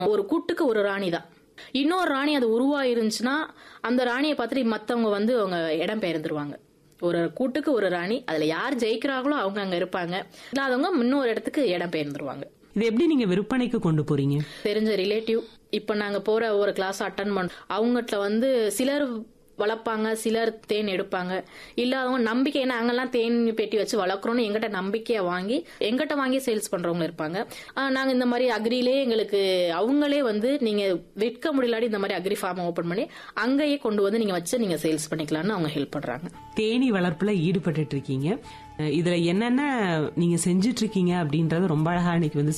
ஒரு கூட்டுக்கு ஒரு ராணி தான் இன்னொரு ராணி அது உருவாயிருந்துச்சுன்னா அந்த ராணியை பார்த்துட்டு மத்தவங்க வந்து அவங்க இடம் பெயர்ந்துருவாங்க ஒரு கூட்டுக்கு ஒரு ராணி அதுல யார் ஜெயிக்கிறாங்களோ அவங்க அங்க இருப்பாங்க இல்லாதவங்க இன்னொரு இடத்துக்கு இடம் பெயர்ந்துருவாங்க இது எப்படி நீங்க விற்பனைக்கு கொண்டு போறீங்க தெரிஞ்ச ரிலேட்டிவ் இப்ப நாங்க போற ஒரு கிளாஸ் அட்டன் பண்ண அவங்ககிட்ட வந்து சிலர் வளர்ப்பாங்க சிலர் தேன் எடுப்பாங்க இல்லாதவங்க நம்பிக்கை ஏன்னா அங்கெல்லாம் தேன் பெட்டி வச்சு வளர்க்குறோம்னு எங்கிட்ட நம்பிக்கையை வாங்கி எங்கிட்ட வாங்கி சேல்ஸ் பண்றவங்க இருப்பாங்க ஆஹ் நாங்க இந்த மாதிரி அக்ரிலே எங்களுக்கு அவங்களே வந்து நீங்க விற்க முடியலாடி இந்த மாதிரி அக்ரி ஃபார்ம் ஓபன் பண்ணி அங்கேயே கொண்டு வந்து நீங்க வச்சு நீங்க சேல்ஸ் பண்ணிக்கலாம்னு அவங்க ஹெல்ப் பண்றாங்க தேனி வளர்ப்புல ஈடுபட்டு இருக்கீங்க அஹ் இதுல என்னென்ன நீங்க செஞ்சுட்டு இருக்கீங்க அப்படின்றத ரொம்ப அழகா இன்னைக்கு வந்து